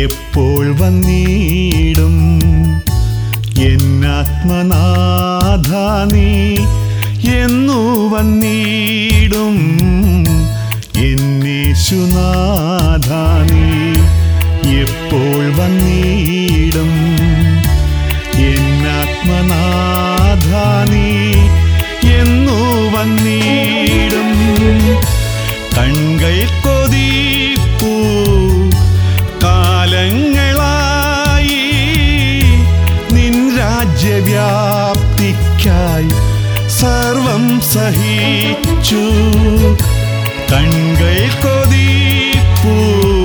എപ്പോൾ വന്നിടും എന്നാത്മനാഥ നീ എന്നു വന്നിടും എന്നേശുനാഥ നീ എപ്പോൾ വന്നിടും എന്നാത്മനാഥ നീ എന്നു വന്നിടും കൺകൾ കൊതിപ്പൂ കാലങ്ങളായി നിൻ രാജ്യവ്യാപ്തിക്കായി സർവം സഹിച്ചു കൺകൾ കൊതിപ്പൂ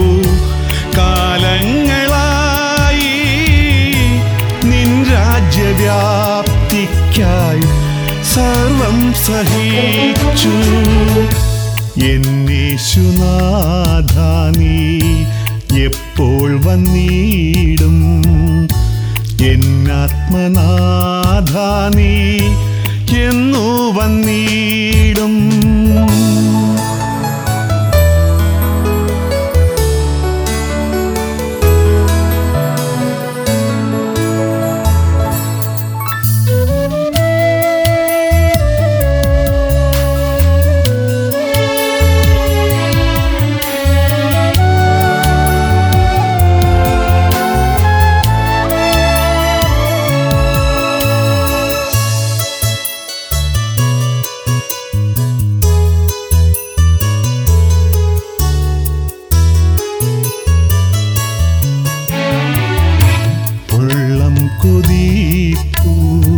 കാലങ്ങളായി നിൻ രാജ്യവ്യാപ്തിക്കായി സർവം സഹിച്ചു എന്നേശുനാഥ നീ എപ്പോൾ വന്നിടും എന്നാത്മനാഥ നീ എന്നു വന്നിടും ഉള്ളം കൊതിപ്പൂ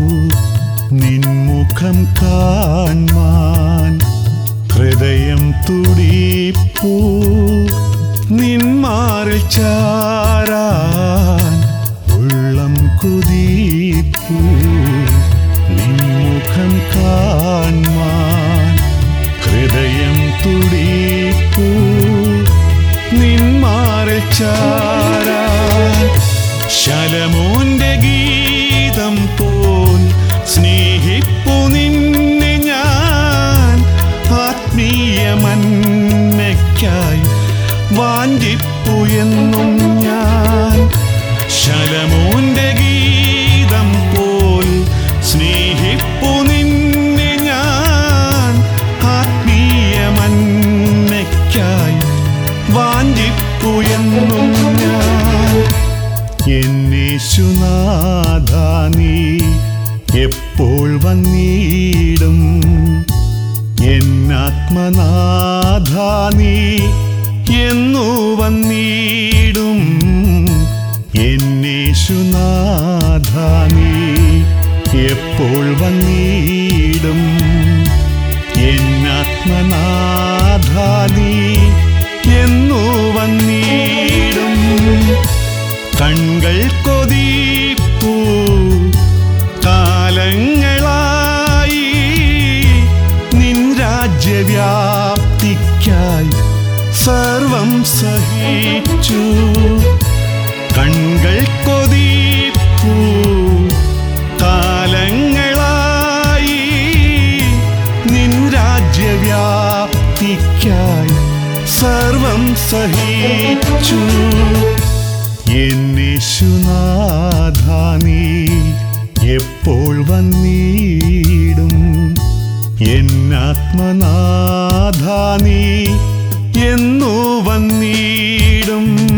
നിൻമുഖം കാൺമാൻ ഹൃദയം തുടിപ്പൂ നിന്മാറിൽ ചാരാൻ ഉള്ളം കൊതിപ്പൂ നിൻമുഖം കാൺമാൻ ഹൃദയം തുടിപ്പൂ നിന്മാറിൽ ചാരാൻ ശലമോന്റെ ഗീതം പോൽ സ്നേഹിപ്പു നിന്നെ ഞാൻ ആത്മീയമന്മയ്ക്കായി വാഞ്ചിപ്പു എന്നും ഞാൻ ശലമോന്റെ ഗീതം പോൽ സ്നേഹിപ്പു നിന്നെ ഞാൻ ആത്മീയമന്മയ്ക്കായി വാഞ്ചിപ്പു എന്നും ഞാൻ എന്നേശുനാഥ നീ എപ്പോൾ വന്നിടും എന്നാത്മനാഥ നീ എന്നു വന്നിടും എന്നേശുനാഥ നീ എപ്പോൾ വന്നിടും എന്നാത്മനാഥ നീ എന്നു വന്നിടും കൺകൾ കൊതിപ്പൂ കാലങ്ങളായി നിൻ രാജ്യവ്യാപ്തിക്കായി സർവം സഹിച്ചു കൺകൾ കൊതിപ്പൂ കാലങ്ങളായി നിൻ രാജ്യവ്യാപ്തിക്കായി സർവം സഹിച്ചു എന്നേശുനാഥ നീ എപ്പോൾ വന്നിടും എന്നാത്മനാഥ നീ എന്നു വന്നിടും